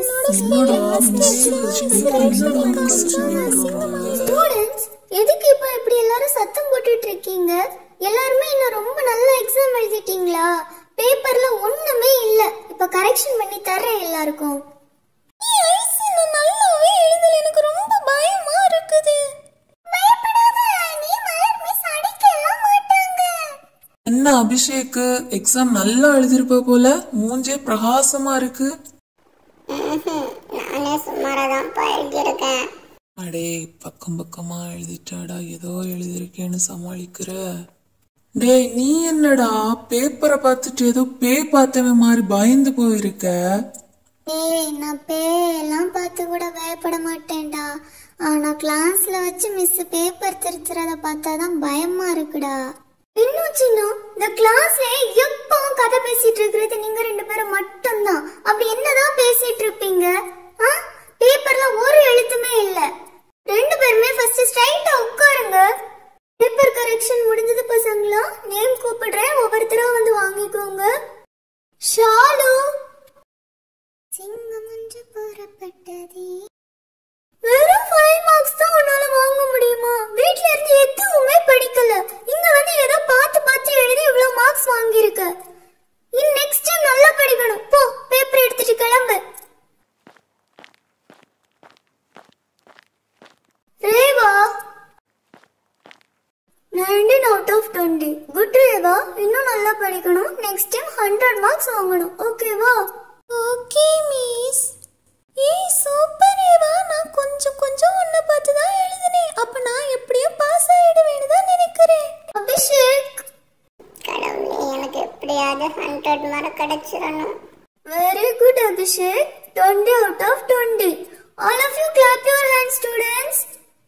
Students எதுக்கு இப்போ இப்படி எல்லாரும் சத்தம் போட்டுட்டு இருக்கீங்க எல்லாருமே இன்னும் ரொம்ப நல்ல எக்ஸாம் எழுதிட்டீங்களா பேப்பர்ல ஒண்ணுமே இல்ல இப்ப கரெக்ஷன் பண்ணி தரேன் எல்லாருக்கும் நல்லாவே எழுதல எனக்கு ரொம்ப பயமா இருக்குது பயப்படாத நீ மலர் மிஸ் அடிக்கலாம் மாட்டாங்க என்ன அபிஷேக் எக்ஸாம் நல்லா எழுதிருப்ப போல மூஞ்சே பிரகாசமா இருக்கு நானே சுமாராதான்ப்பா எழுதியிருக்கேன் அடே பக்கம் பக்கமா எழுதிட்டாடா ஏதோ எழுதிருக்கேன்னு சமாளிக்கிற டேய் நீ என்னடா பேப்பரை பார்த்துட்டு ஏதோ பே பார்த்தவன் மாதிரி பயந்து போயிருக்க ஏய் நான் பேயெல்லாம் பார்த்து கூட பயப்பட மாட்டேன்டா ஆனா கிளாஸ்ல வச்சு மிஸ் பேப்பர் திருத்துறத பார்த்தாதான் பயமா இருக்குடா இன்னும் சின்ன இந்த கிளாஸ்ல எப்பவும் கதை பேசிட்டு இருக்கிறது நீங்க ரெண்டு பேரும் மட்டும்தான் அப்படி என்னதான் பேசிட்டு இருப்பீங்க ஆ பேப்பர்ல ஒரு எழுத்துமே இல்ல ரெண்டு பேருமே ஃபர்ஸ்ட் ஸ்ட்ரைட்டா உட்காருங்க பேப்பர் கரெக்ஷன் முடிஞ்சது பசங்களா நேம் கூப்பிடுறேன் ஒவ்வொருத்தரா வந்து வாங்கிக்கோங்க ஷாலு சிங்கம் ஒன்று புறப்பட்டதே வெறும் ஃபைவ் மார்க்ஸ் தான் உன்னால வாங்க முடியுமா வீட்ல இருந்து எதுவுமே படிக்கல இங்க வந்து ஏதோ பார்த்து பார்த்து எழுதி இவ்வளவு மார்க்ஸ் வாங்கியிருக்க இன் நெக்ஸ்ட் டைம் நல்லா படிக்கணும் போ பேப்பர் எடுத்துட்டு கிளம்பு Reva nineteen out of twenty good Reva இன்னும் நல்லா படிக்கணும் நெக்ஸ்ட் டைம் ஹண்ட்ரட் மார்க்ஸ் வாங்கணும் ஓகேவா ஓகே மிஸ் ஏய் சூப்பர் ரேவா நான் கொஞ்சம் கொஞ்சம் உன்னை பார்த்து தான் எழுதினேன் அப்ப நான் எப்படியோ பாஸ் ஆயிடுவேன்னு தான் நினைக்கிறேன் அபிஷேக் கடவுளே எனக்கு எப்படியாவது ஹண்ட்ரட் மார்க் கிடைச்சிடணும் very good Abhishek twenty out of twenty all of you clap your hand students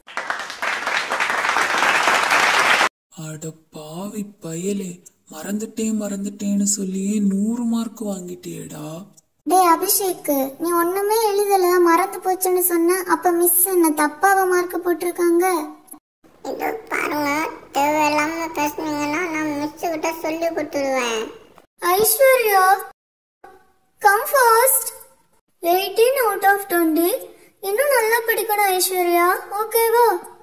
அட பாவி பயலே மறந்துட்டேன் மறந்துட்டேன்னு சொல்லியே நூறு மார்க் வாங்கிட்டியேடா டேய் அபிஷேக் நீ ஒண்ணுமே எழுதல மறந்து போச்சுன்னு சொன்ன அப்ப மிஸ் என்ன தப்பாவ மார்க் போட்டிருக்காங்க இது பாருங்க தேவையில்லாம பேசுனீங்கன்னா நான் மிஸ் கிட்ட சொல்லி கொடுத்துருவேன் Aishwarya come first eighteen out of twenty இன்னும் நல்லா படிக்கணும் ஐஸ்வர்யா ஓகேவா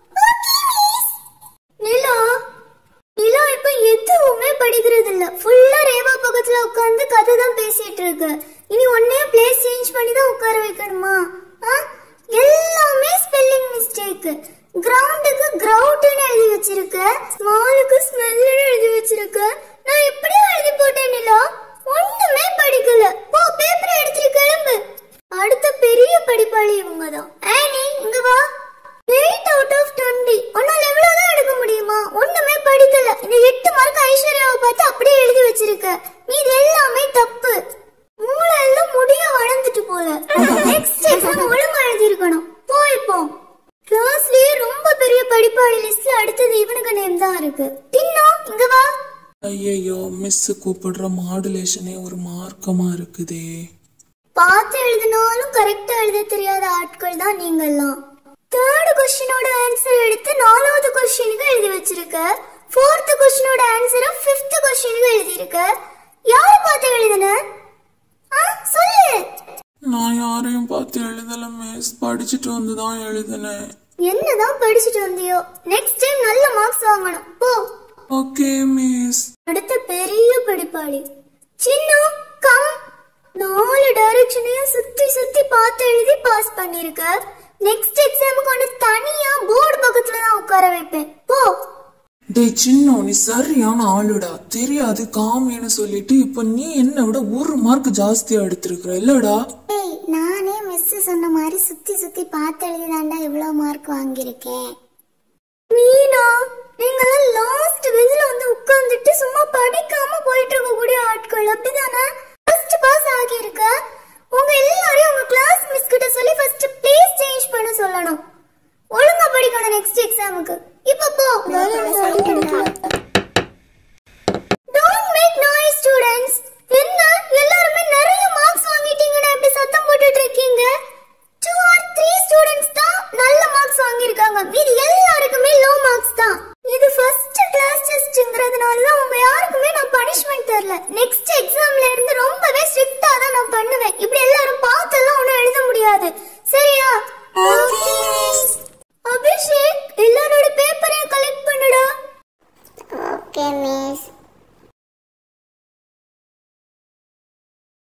நிலா நிலா இப்ப எதுவுமே படிக்கிறது இல்ல ஃபுல்லா ரேவா பக்கத்துல உட்கார்ந்து கதை தான் பேசிட்டு இருக்கு இனி ஒன்னே பிளேஸ் சேஞ்ச் பண்ணி தான் உட்கார வைக்கணுமா ஆ? எல்லாமே ஸ்பெல்லிங் மிஸ்டேக் கிரவுண்டுக்கு கிரவுட்னு எழுதி வச்சிருக்க ஸ்மாலுக்கு ஸ்மெல்னு எழுதி வச்சிருக்க நான் எப்படியோ எழுதி போட்டேன் நிலா ஒண்ணுமே படிக்கல போ பேப்பர் எடுத்துட்டு கிளம்பு அடுத்த பெரிய படிப்பாளி இவங்க தான் ஆனி இங்க வா எயிட் அவுட் ஆஃப் டுவெண்ட்டி உன்னால எவ்வளவுதான் எடுக்க முடியுமா ஒண்ணுமே படிக்கல இந்த எட்டு மார்க் ஐஸ்வர்யாவை பார்த்து அப்படியே எழுதி வச்சிருக்க மீது எல்லாமே தப்பு மூளை எல்லாம் முடிய வளர்ந்துட்டு போல நெக்ஸ்ட் எக்ஸாம் ஒழுங்கா எழுதியிருக்கணும் போ இப்போ கிளாஸ்லயே ரொம்ப பெரிய படிப்பாளி லிஸ்ட்ல அடுத்தது இவனுக்கு நேம் தான் இருக்கு டின்னோ இங்க வா ஐயையோ மிஸ் கூப்பிடுற மாடுலேஷனே ஒரு மார்க்கமா இருக்குதே பார்த்து எழுதினாலும் கரெக்டா எழுத தெரியாத ஆட்கள் தான் நீங்கெல்லாம் தேர்ட் கொஸ்டினோட ஆன்சர் எடுத்து நாலாவது கொஸ்டினுக்கு எழுதி வச்சிருக்க ஃபோர்த் கொஸ்டினோட ஆன்சரை ஃபிஃப்த் கொஸ்டினுக்கு எழுதியிருக்க யார பார்த்து எழுதுன ஆ சொல்லு நான் யாரையும் பார்த்து எழுதல மிஸ் படிச்சுட்டு வந்து தான் எழுதினேன் என்னதான் படிச்சுட்டு வந்தியோ நெக்ஸ்ட் டைம் நல்ல மார்க்ஸ் வாங்கணும் போ ஓகே மிஸ் அடுத்த பெரிய படிப்பாளி சின்ன கம் நாலு டைரக்ஷனையும் சுத்தி சுத்தி பார்த்து எழுதி பாஸ் பண்ணிருக்க நெக்ஸ்ட் எக்ஸாமுக்கு ஒன்று தனியா போர்டு பக்கத்துல தான் உட்கார வைப்பேன் போ டேய் சின்ன நீ சரியான ஆளுடா தெரியாது காமின்னு சொல்லிட்டு இப்ப நீ என்னை விட ஒரு மார்க் ஜாஸ்தியா எடுத்திருக்கிற இல்லடா ஏய் நானே மிஸ் சொன்ன மாதிரி சுத்தி சுத்தி பார்த்து எழுதி தாண்டா இவ்வளவு மார்க் வாங்கியிருக்கேன் மீனா நீங்களாம் லாஸ்ட் பெஞ்சில வந்து உட்கார்ந்துட்டு சும்மா படிக்காம போயிட்டு இருக்கக்கூடிய ஆட்கள் அப்படிதானே ஃபர்ஸ்ட் பாஸ் ஆகியிருக்க